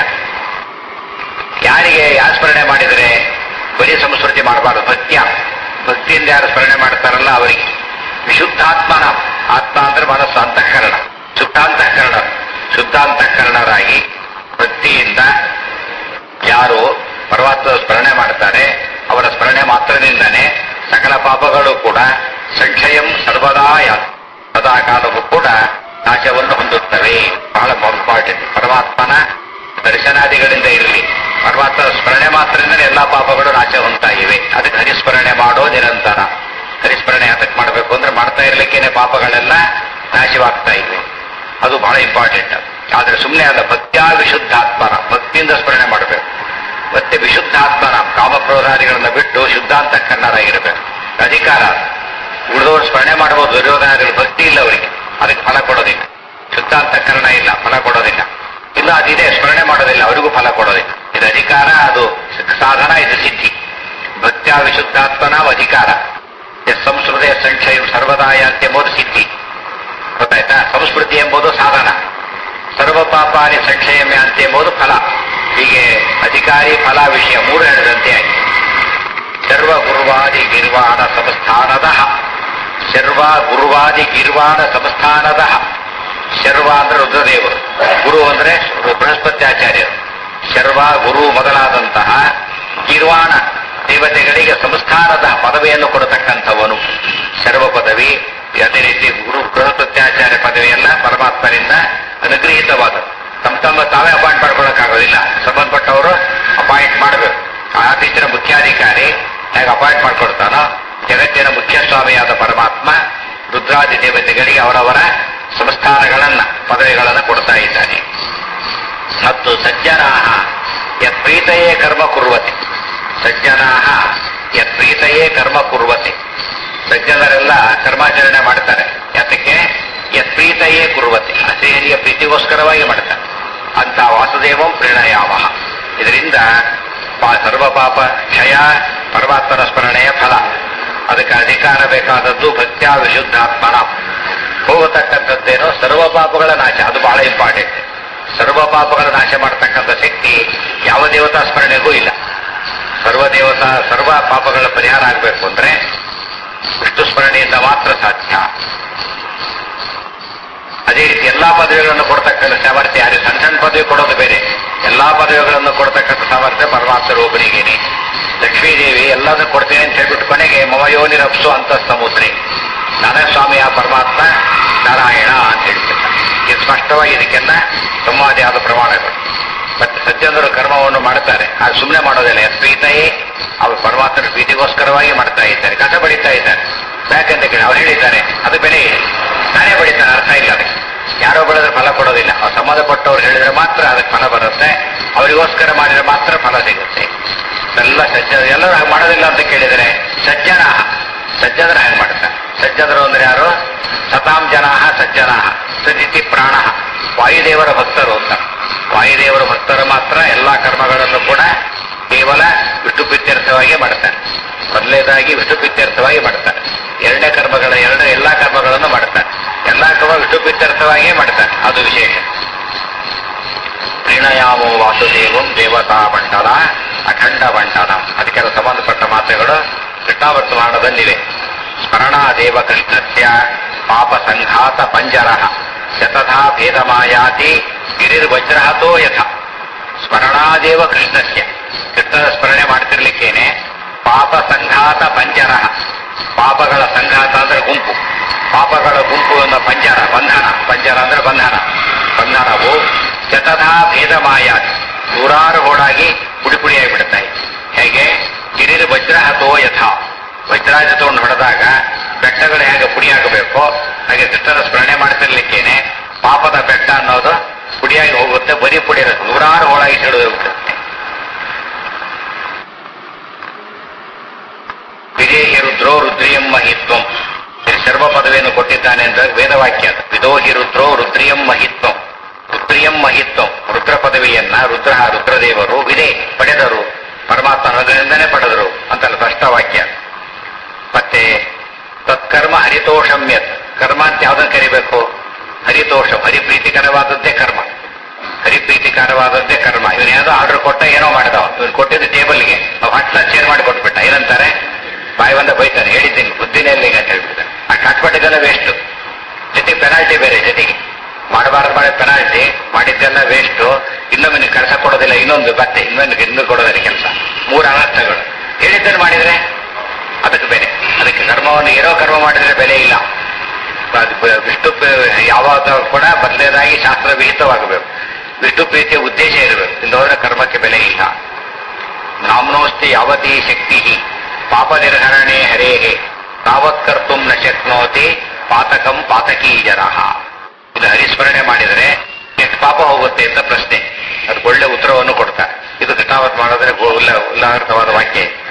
ಯಾರಿಗೆ ಯಾರು ಸ್ಮರಣೆ ಮಾಡಿದರೆ ಬರೀ ಸಂಸ್ಕೃತಿ ಮಾಡಬಾರದು ಭಕ್ತಿಯ ಭಕ್ತಿಯಿಂದ ಯಾರು ಸ್ಮರಣೆ ಮಾಡ್ತಾರಲ್ಲ ಅವರಿಗೆ ವಿಶುದ್ಧಾತ್ಮನ ಆತ್ಮ ಅಂದ್ರೆ ಮನಸ್ಸು ಅಂತಃಕರಣ ಶುದ್ಧಾಂತಃಕರಣ ಶುದ್ಧಾಂತಃಕರಣರಾಗಿ ಭಕ್ತಿಯಿಂದ ಯಾರು ಪರಮಾತ್ಮ ಸ್ಮರಣೆ ಮಾಡ್ತಾರೆ ಅವರ ಸ್ಮರಣೆ ಮಾತ್ರದಿಂದನೇ ಸಕಲ ಪಾಪಗಳು ಕೂಡ ಸಂಕ್ಷಯಂ ಸರ್ವದಾಯ ಸದಾ ಕಾಲವೂ ಕೂಡ ನಾಶವನ್ನು ಹೊಂದುತ್ತವೆ ಬಹಳ ಇಂಪಾರ್ಟೆಂಟ್ ಪರಮಾತ್ಮನ ದರ್ಶನಾದಿಗಳಿಂದ ಇರಲಿ ಪರಮಾತ್ಮನ ಸ್ಮರಣೆ ಮಾತ್ರದಿಂದಲೇ ಎಲ್ಲಾ ಪಾಪಗಳು ನಾಶ ಹೊಂದ್ತಾ ಇವೆ ಅದಕ್ಕೆ ಹರಿಸ್ಮರಣೆ ಮಾಡೋ ನಿರಂತರ ಹರಿಸ್ಮರಣೆ ಯಾತಕ್ಕೆ ಮಾಡಬೇಕು ಅಂದ್ರೆ ಮಾಡ್ತಾ ಇರ್ಲಿಕ್ಕೇನೆ ಪಾಪಗಳೆಲ್ಲ ನಾಶವಾಗ್ತಾ ಇವೆ ಅದು ಬಹಳ ಇಂಪಾರ್ಟೆಂಟ್ ಆದ್ರೆ ಸುಮ್ಮನೆ ಅಲ್ಲ ಭಕ್ತ್ಯಾ ವಿಶುದ್ಧಾತ್ಮನ ಭಕ್ತಿಯಿಂದ ಸ್ಮರಣೆ ಮಾಡಬೇಕು ಮತ್ತೆ ವಿಶುದ್ಧಾತ್ಮನ ಕಾಮಕ್ರೋಧಾದಿಗಳನ್ನ ಬಿಟ್ಟು ಶುದ್ಧಾಂತಕರಣರಾಗಿರಬೇಕು ಅಧಿಕಾರ ಉಳಿದವರು ಸ್ಮರಣೆ ಮಾಡಬಹುದು ದುರ್ಯೋಧನಗಳು ಭಕ್ತಿ ಇಲ್ಲ ಅವರಿಗೆ ಅದಕ್ಕೆ ಫಲ ಕೊಡೋದಿಲ್ಲ ಶುದ್ಧಾಂತಕರಣ ಇಲ್ಲ ಫಲ ಕೊಡೋದಿಲ್ಲ ಇಲ್ಲ ಅದಿದೆ ಸ್ಮರಣೆ ಮಾಡೋದಿಲ್ಲ ಅವರಿಗೂ ಫಲ ಕೊಡೋದಿಲ್ಲ ಇದು ಅಧಿಕಾರ ಅದು ಸಾಧನ ಇದು ಸಿದ್ಧಿ ಭಕ್ತ್ಯಾ ವಿಶುದ್ಧಾತ್ಮನ ಅಧಿಕಾರ ಸಂಸ್ಕೃತಿ ಸಂಕ್ಷಯ ಸರ್ವದಾಯ ಅಂತ ಎಂಬುದು ಸಿದ್ಧಿ ಗೊತ್ತಾಯ್ತಾ ಸಂಸ್ಕೃತಿ ಎಂಬುದು ಸಾಧನ ಸರ್ವ ಪಾಪಾನಿ ಸಂಕ್ಷಯಮ್ಯ ಅಂತ ಎಂಬುದು ಫಲ ಹೀಗೆ ಅಧಿಕಾರಿ ಫಲ ವಿಷಯ ಮೂರು ಹೇಳಿದಂತೆ ಆಯ್ತು ಸರ್ವ ಗುರುವಾದಿ ಗಿರ್ವಾಣ ಸಂಸ್ಥಾನದ ಸರ್ವ ಗುರುವಾದಿ ಗಿರ್ವಾಣ ಸಂಸ್ಥಾನದ ಶರ್ವ ಅಂದ್ರೆ ರುದ್ರದೇವರು ಗುರು ಅಂದ್ರೆ ಬೃಹಸ್ಪತ್ಯಾಚಾರ್ಯರು ಶರ್ವ ಗುರು ಮೊದಲಾದಂತಹ ಗಿರ್ವಾಣ ದೇವತೆಗಳಿಗೆ ಸಂಸ್ಥಾನದ ಪದವಿಯನ್ನು ಕೊಡತಕ್ಕಂಥವನು ಶರ್ವ ಪದವಿ ಅದೇ ರೀತಿ ಗುರು ಬೃಹಸ್ಪತ್ಯಾಚಾರ್ಯ ಪದವಿಯೆಲ್ಲ ಪರಮಾತ್ಮನಿಂದ ಅನುಗ್ರಹಿತವಾದ ತಮ್ಮ ತಮ್ಮ ತಾವೇ ಅಪಾಯಿಂಟ್ ಮಾಡ್ಕೊಳಕ್ಕಾಗೋದಿಲ್ಲ ಸಂಬಂಧಪಟ್ಟವರು ಅಪಾಯಿಂಟ್ ಮಾಡಬೇಕು ಆಫೀಸಿನ ಮುಖ್ಯಾಧಿಕಾರಿ ಹೇಗೆ ಅಪಾಯಿಂಟ್ ಮಾಡ್ಕೊಡ್ತಾನೋ ಜಗತ್ತಿನ ಮುಖ್ಯ ಸ್ವಾಮಿಯಾದ ಪರಮಾತ್ಮ ರುದ್ರಾದಿ ದೇವತೆಗಳಿಗೆ ಅವರವರ ಸಂಸ್ಥಾನಗಳನ್ನ ಪದವಿಗಳನ್ನ ಕೊಡ್ತಾ ಇದ್ದಾನೆ ಮತ್ತು ಸಜ್ಜನಾಹ ಯತ್ಪ್ರೀತಯೇ ಕರ್ಮ ಕುರ್ವತೆ ಸಜ್ಜನಾಹ ಯತ್ಪ್ರೀತಯೇ ಕರ್ಮ ಕುರ್ವತೆ ಸಜ್ಜನರೆಲ್ಲ ಕರ್ಮಾಚರಣೆ ಮಾಡ್ತಾರೆ ಯಾತಕ್ಕೆ ಯತ್ಪ್ರೀತಯೇ ಕುರ್ವತೆ ಶ್ರೀಹರಿಯ ಪ್ರೀತಿಗೋಸ್ಕರವಾಗಿ ಮಾಡ್ತಾರೆ ಅಂತ ವಾಸುದೇವಂ ಪ್ರಣಯಾಮ ಇದರಿಂದ ಪಾ- ಸರ್ವ ಪಾಪ ಕ್ಷಯ ಪರಮಾತ್ಮನ ಸ್ಮರಣೆಯ ಫಲ ಅದಕ್ಕೆ ಅಧಿಕಾರ ಬೇಕಾದದ್ದು ಭಕ್ತ್ಯ ವಿಶುದ್ಧಾತ್ಮನ ಹೋಗತಕ್ಕಂಥದ್ದೇನೋ ಸರ್ವ ಪಾಪಗಳ ನಾಶ ಅದು ಬಹಳ ಇಂಪಾರ್ಟೆಂಟ್ ಸರ್ವ ಪಾಪಗಳ ನಾಶ ಮಾಡತಕ್ಕಂಥ ಶಕ್ತಿ ಯಾವ ದೇವತಾ ಸ್ಮರಣೆಗೂ ಇಲ್ಲ ಸರ್ವ ದೇವತಾ ಸರ್ವ ಪಾಪಗಳ ಪರಿಹಾರ ಆಗಬೇಕು ಅಂದ್ರೆ ವಿಷ್ಣು ಸ್ಮರಣೆಯಿಂದ ಮಾತ್ರ ಸಾಧ್ಯ ಅದೇ ರೀತಿ ಎಲ್ಲಾ ಪದವಿಗಳನ್ನು ಕೊಡ್ತಕ್ಕಂಥ ಸಾಮರ್ಥ್ಯ ಯಾರು ಸಣ್ಣ ಸಣ್ಣ ಪದವಿ ಕೊಡೋದು ಬೇರೆ ಎಲ್ಲಾ ಪದವಿಗಳನ್ನು ಕೊಡ್ತಕ್ಕಂಥ ಸಾಮರ್ಥ್ಯ ಪರಮಾತ್ಮರ ಒಬ್ಬನಿಗೇನೆ ಲಕ್ಷ್ಮೀದೇವಿ ಎಲ್ಲದನ್ನು ಕೊಡ್ತೇನೆ ಅಂತ ಹೇಳ್ಬಿಟ್ಟು ಕೊನೆಗೆ ಮಮಯೋನಿ ರಪ್ಸು ಅಂತ ಸಮುದ್ರೆ ನಾನೇ ಸ್ವಾಮಿಯ ಪರಮಾತ್ಮ ನಾರಾಯಣ ಅಂತ ಹೇಳ್ತಿದ್ದ ಇದು ಸ್ಪಷ್ಟವಾಗಿ ಇದಕ್ಕೆಲ್ಲ ಸಂವಾದಿ ಆದ ಪ್ರಮಾಣಗಳು ಮತ್ತೆ ಸಜ್ಜನರು ಕರ್ಮವನ್ನು ಮಾಡ್ತಾರೆ ಅದು ಸುಮ್ಮನೆ ಮಾಡೋದಿಲ್ಲ ಎತ್ಪೀತಾಯಿ ಅವರು ಪರಮಾತ್ಮನ ಪ್ರೀತಿಗೋಸ್ಕರವಾಗಿ ಮಾಡ್ತಾ ಇದ್ದಾರೆ ಕಸ ಬಡಿತಾ ಇದ್ದಾರೆ ಯಾಕಂತ ಕೇಳಿ ಅವ್ರು ಹೇಳಿದ್ದಾರೆ ಅದು ಬೆಲೆ ಇದೆ ನಾನೇ ಬಡಿತಾನೆ ಅರ್ಥ ಇಲ್ಲ ಅದಕ್ಕೆ ಯಾರೋ ಬೆಳೆದ್ರೆ ಫಲ ಕೊಡೋದಿಲ್ಲ ಅವ್ರು ಸಂಬಂಧಪಟ್ಟವ್ರು ಹೇಳಿದ್ರೆ ಮಾತ್ರ ಅದಕ್ಕೆ ಫಲ ಬರುತ್ತೆ ಅವರಿಗೋಸ್ಕರ ಮಾಡಿದ್ರೆ ಮಾತ್ರ ಫಲ ಸಿಗುತ್ತೆ ಎಲ್ಲ ಸಜ್ಜ ಎಲ್ಲರೂ ಹಾಗೆ ಮಾಡೋದಿಲ್ಲ ಅಂತ ಕೇಳಿದರೆ ಸಜ್ಜನ ಸಜ್ಜನರು ಹಾಗೆ ಮಾಡ್ತಾರೆ ಸಜ್ಜನರು ಅಂದ್ರೆ ಯಾರು ಸತಾಂ ಜನಾಹ ಸಜ್ಜನಾಹ ಸದಿತಿ ಪ್ರಾಣ ವಾಯುದೇವರ ಭಕ್ತರು ಅಂತ ವಾಯುದೇವರ ಭಕ್ತರು ಮಾತ್ರ ಎಲ್ಲಾ ಕರ್ಮಗಳನ್ನು ಕೂಡ ಕೇವಲ ವಿಷ್ಣು ಪ್ರೀತ್ಯರ್ಥವಾಗಿ ಮಾಡ್ತಾರೆ ಮೊದಲನೇದಾಗಿ ವಿಷ್ಣು ಪ್ರೀತ್ಯರ್ಥವಾಗಿ ಮಾಡ್ತಾರೆ ಎರಡನೇ ಕರ್ಮಗಳ ಎರಡು ಎಲ್ಲಾ ಕರ್ಮಗಳನ್ನು ಮಾಡ್ತಾರೆ ಎಲ್ಲಾ ಕರ್ಮ ವಿಷ್ಣು ಪ್ರೀತ್ಯರ್ಥವಾಗಿಯೇ ಮಾಡ್ತಾರೆ ಅದು ವಿಶೇಷ ಪ್ರೀಣಯಾಮೋ ವಾಸುದೇವಂ ದೇವತಾ ಮಂಡಲ ಅಖಂಡ ಮಂಡಲ ಅದಕ್ಕೆಲ್ಲ ಸಂಬಂಧಪಟ್ಟ ಮಾತುಗಳು ಕೃಷ್ಣಾವರ್ತಮಾನದಲ್ಲಿವೆ ಸ್ಮರಣಾ ದೇವ ಕೃಷ್ಣಸ್ಯ ಪಾಪ ಸಂಘಾತ ಪಂಜರ ಶತಥಾ ಭೇದಮಾಯಾತಿ ಗಿರಿರ್ವಜ್ರಹತೋ ಯಥ ಸ್ಮರಣಾದೇವ ಕೃಷ್ಣಸ್ಯ ಕೃಷ್ಣನ ಸ್ಮರಣೆ ಮಾಡ್ತಿರ್ಲಿಕ್ಕೇನೆ ಪಾಪ ಸಂಘಾತ ಪಂಜರ ಪಾಪಗಳ ಸಂಘಾತ ಅಂದ್ರೆ ಗುಂಪು ಪಾಪಗಳ ಗುಂಪು ಅನ್ನೋ ಪಂಜರ ಬಂಧನ ಪಂಜರ ಅಂದ್ರೆ ಬಂಧನ ಬಂಧನವು ಶತಥಾ ಭೇದ ಮಾಯಾತಿ ನೂರಾರು ಹೋಡಾಗಿ ಪುಡಿ ಪುಡಿಯಾಗಿ ಬಿಡ್ತಾ ಇದೆ ಹೇಗೆ ಗಿರಿರ್ ವಜ್ರ ಹತೋ ಯಥ ವಜ್ರಾಜ ತಗೊಂಡು ಹೊಡೆದಾಗ ಬೆಟ್ಟಗಳು ಹೇಗೆ ಪುಡಿಯಾಗಬೇಕು ಹಾಗೆ ಕೃಷ್ಣನ ಸ್ಮರಣೆ ಮಾಡ್ತಿರ್ಲಿಕ್ಕೇನೆ ಪಾಪದ ಬೆಟ್ಟ ಅನ್ನೋದು ಪುಡಿಯಾಗಿ ಹೋಗುತ್ತೆ ಬರೀ ಪುಡಿ ಇರುತ್ತೆ ನೂರಾರು ಹೋಳಾಗಿ ಸಿಡಿದು ಹೋಗುತ್ತೆ ವಿದೇಹಿ ರುದ್ರೋ ರುದ್ರಿಯಂ ಮಹಿತ್ವಂ ಇಲ್ಲಿ ಸರ್ವ ಪದವಿಯನ್ನು ಕೊಟ್ಟಿದ್ದಾನೆ ಅಂತ ವೇದವಾಕ್ಯ ಅದು ವಿದೋಹಿ ರುದ್ರೋ ರುದ್ರಿಯಂ ಮಹಿತ್ವಂ ರುದ್ರಿಯಂ ಮಹಿತ್ವಂ ರುದ್ರ ಪದವಿಯನ್ನ ರುದ್ರ ರುದ್ರದೇವರು ವಿದೆ ಪಡೆದರು ಪರಮಾತ್ಮ ಅನುಗ್ರಹದಿಂದನೇ ಪಡೆದರು ಅಂತಲ್ಲ ಸ್ಪಷ್ಟವಾಕ್ಯ ಮತ್ತೆ ತತ್ಕರ್ಮ ಹರಿತೋಷಮ್ಯತ್ ಕರ್ಮ ಅಂತ ಯಾವ್ದನ್ನು ಕರಿಬೇಕು ಹರಿತೋಷಂ ಹರಿಪ್ರೀತಿಕರವಾದದ್ದೇ ಕರ್ಮ ಹರಿಪ್ರೀತಿಕರವಾದದ್ದೇ ಕರ್ಮ ಇವನು ಯಾವುದೋ ಆರ್ಡರ್ ಕೊಟ್ಟ ಏನೋ ಮಾಡಿದವ ಇವನು ಕೊಟ್ಟಿದ್ದ ಟೇಬಲ್ಗೆ ಹಟ್ಲ ಚೇರ್ ಮಾಡಿ ಕೊಟ್ಬಿಟ್ಟ ಏನಂತಾರೆ ಬಾಯಿ ಬಂದ ಬೈತಾನೆ ಹೇಳಿದ್ದೀನಿ ಬುದ್ಧಿನಲ್ಲಿ ಅಂತ ಹೇಳ್ಬಿಡ್ತಾನೆ ಆ ಕಟ್ಪಟ್ಟಿದ್ದೆಲ್ಲ ವೇಸ್ಟ್ ಜೊತೆಗೆ ಪೆನಾಲ್ಟಿ ಬೇರೆ ಜೊತೆಗೆ ಮಾಡಬಾರದು ಮಾಡಿ ಪೆನಾಲ್ಟಿ ಮಾಡಿದ್ದೆಲ್ಲ ವೇಸ್ಟ್ ಇನ್ನೊಮ್ಮೆ ನೀವು ಕೆಲಸ ಕೊಡೋದಿಲ್ಲ ಇನ್ನೊಂದು ಮತ್ತೆ ಇನ್ನೊಂದು ಇನ್ನೂ ಕೊಡೋದಿಲ್ಲ ಕೆಲಸ ಮೂರು ಅನರ್ಥಗಳು ಹೇಳಿದ್ದನ್ನು ಮಾಡಿದ್ರೆ ಅದಕ್ಕೆ ಬೆಲೆ ಅದಕ್ಕೆ ಕರ್ಮವನ್ನು ಏನೋ ಕರ್ಮ ಮಾಡಿದ್ರೆ ಬೆಲೆ ಇಲ್ಲ ಅದು ಬ- ವಿಷ್ಣು ಪ್ರ- ಯಾವಾಗ ಕೂಡ ಬದಲೇದಾಗಿ ಶಾಸ್ತ್ರ ವಿಹಿತವಾಗಬೇಕು ವಿಷ್ಣು ಪ್ರೀತಿಯ ಉದ್ದೇಶ ಇರಬೇಕು ಇಂದೋದ್ರೆ ಕರ್ಮಕ್ಕೆ ಬೆಲೆ ಇಲ್ಲ ನಾಮ್ನೋಸ್ತಿ ಯಾವತಿ ಶಕ್ತಿ ಪಾಪ ನಿರ್ಹರಣೆ ಹರೇಹೆ ತಾವತ್ ಕರ್ತು ನ ಶಕ್ನೋತಿ ಪಾತಕಂ ಪಾತಕೀ ಜನಃ ಇದು ಹರಿಸ್ಮರಣೆ ಮಾಡಿದರೆ ಎಷ್ಟು ಪಾಪ ಹೋಗುತ್ತೆ ಅಂತ ಪ್ರಶ್ನೆ ಅದಕ್ಕೆ ಒಳ್ಳೆ ಉತ್ತರವನ್ನು ಕೊಡ್ತಾರೆ ಇದು ಕೃತಾವತ್ ಮಾಡಿದ್ರೆ ಗೋ- ಉಲ್ಲ ಉಲ್ಲಾರ್ಥವಾದ ವಾಕ್ಯ ಇದು.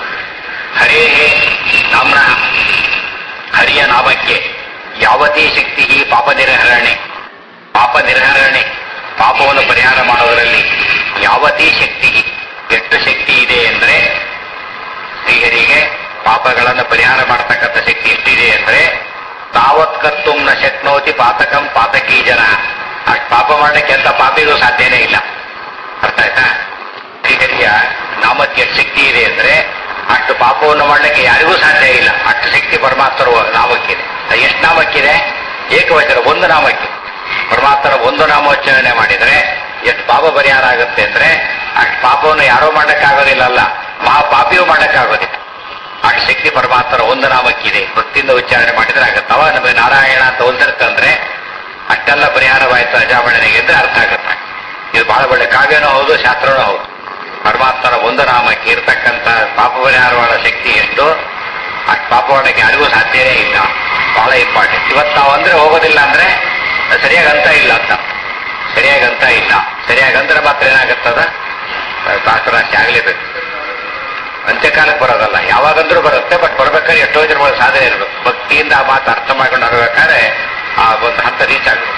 ಹರೇಹೇ ನಾಮ್ನ ಹರಿಯ ನಾಮಕ್ಕೆ ಯಾವತಿ ಶಕ್ತಿ ಪಾಪ ನಿರ್ಹರಣೆ ಪಾಪ ನಿರ್ಹರಣೆ ಪಾಪವನ್ನು ಪರಿಹಾರ ಮಾಡೋದರಲ್ಲಿ ಯಾವತಿ ಶಕ್ತಿ ಎಷ್ಟು ಶಕ್ತಿ ಇದೆ ಅಂದ್ರೆ ಶ್ರೀಹರಿಗೆ ಪಾಪಗಳನ್ನು ಪರಿಹಾರ ಮಾಡತಕ್ಕಂಥ ಶಕ್ತಿ ಎಷ್ಟಿದೆ ಅಂದ್ರೆ ತಾವತ್ ಕರ್ತು ನ ಶಕ್ನೋತಿ ಪಾತಕಂ ಪಾತಕೀ ಜನ ಅಷ್ಟು ಪಾಪ ಮಾಡಲಿಕ್ಕೆ ಎಂತ ಪಾಪಿಗೂ ಸಾಧ್ಯನೇ ಇಲ್ಲ ಅರ್ಥ ಆಯ್ತಾ ಶ್ರೀಹರಿಯ ನಾಮಕ್ಕೆ ಎಷ್ಟು ಶಕ್ತಿ ಇದೆ ಅಂದ್ರೆ ಅಷ್ಟು ಪಾಪವನ್ನು ಮಾಡಲಿಕ್ಕೆ ಯಾರಿಗೂ ಸಾಧ್ಯ ಇಲ್ಲ ಅಷ್ಟು ಶಕ್ತಿ ಪರಮಾತ್ಮರ ನಾಮಕ್ಕಿದೆ ಅದು ಎಷ್ಟು ನಾಮಕ್ಕಿದೆ ಏಕವಚನ ಒಂದು ನಾಮಕ್ಕೆ ಪರಮಾತ್ಮರ ಒಂದು ನಾಮೋಚ್ಚಾರಣೆ ಮಾಡಿದರೆ ಎಷ್ಟು ಪಾಪ ಪರಿಹಾರ ಆಗುತ್ತೆ ಅಂದ್ರೆ ಅಷ್ಟು ಪಾಪವನ್ನು ಯಾರೋ ಮಾಡಕ್ಕಾಗೋದಿಲ್ಲ ಅಲ್ಲ ಮಹಾಪಾಪಿಯೂ ಮಾಡಕ್ಕಾಗೋದಿಲ್ಲ ಅಷ್ಟು ಶಕ್ತಿ ಪರಮಾತ್ಮರ ಒಂದು ನಾಮಕ್ಕಿದೆ ಭಕ್ತಿಯಿಂದ ಉಚ್ಚಾರಣೆ ಮಾಡಿದ್ರೆ ಆಗುತ್ತೆ ಅವ ನಮಗೆ ನಾರಾಯಣ ಅಂತ ಒಂದಿರ್ತಂದ್ರೆ ಅಷ್ಟೆಲ್ಲ ಪರಿಹಾರವಾಯ್ತು ಅಜಾಮಣನಿಗೆ ಅಂದ್ರೆ ಅರ್ಥ ಆಗುತ್ತೆ ಇದು ಬಹಳ ಒಳ್ಳೆ ಕಾವ್ಯನೂ ಹೌದು ಶಾಸ್ತ್ರನೂ ಹೌದು ಪರಮಾತ್ಮನ ಒಂದು ನಾಮಕ್ಕೆ ಇರತಕ್ಕಂಥ ಪಾಪ ಪರಿಹಾರವಾದ ಶಕ್ತಿ ಎಷ್ಟು ಅಷ್ಟು ಪಾಪ ಮಾಡಕ್ಕೆ ಯಾರಿಗೂ ಸಾಧ್ಯನೇ ಇಲ್ಲ ಬಹಳ ಇಂಪಾರ್ಟೆಂಟ್ ಇವತ್ತು ನಾವು ಅಂದ್ರೆ ಹೋಗೋದಿಲ್ಲ ಅಂದ್ರೆ ಸರಿಯಾಗಿ ಅಂತ ಇಲ್ಲ ಅಂತ ಸರಿಯಾಗಿ ಅಂತ ಇಲ್ಲ ಸರಿಯಾಗಿ ಅಂದ್ರೆ ಮಾತ್ರ ಏನಾಗುತ್ತದ ಶಾಸ್ತ್ರಾಸ್ತಿ ಆಗ್ಲೇಬೇಕು ಅಂತ್ಯಕಾಲಕ್ಕೆ ಬರೋದಲ್ಲ ಯಾವಾಗಂದ್ರೂ ಬರುತ್ತೆ ಬಟ್ ಬರ್ಬೇಕಾದ್ರೆ ಎಷ್ಟೋ ಜನ ಸಾಧನೆ ಇರಬೇಕು ಭಕ್ತಿಯಿಂದ ಆ ಮಾತು ಅರ್ಥ ಮಾಡ್ಕೊಂಡು ಬರ್ಬೇಕಾದ್ರೆ ಆ ಒಂದು ಹಂತ ರೀಚ್ ಆಗಬೇಕು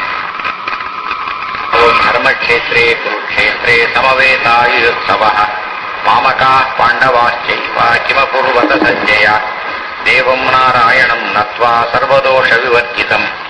ಓಂ ಧರ್ಮಕ್ಷೇತ್ರೇ ಕುರುಕ್ಷೇತ್ರೇ ಸಮವೇತಾಯುತ್ಸವ ಮಾಮಕಾ ಪಾಂಡವಾಶ್ಚೈವ ಕಿಮಪುರ್ವತ ಸಂಜಯ ದೇವಂ ನಾರಾಯಣಂ ನತ್ವಾ ಸರ್ವದೋಷ ವಿವರ್ಜಿತಂ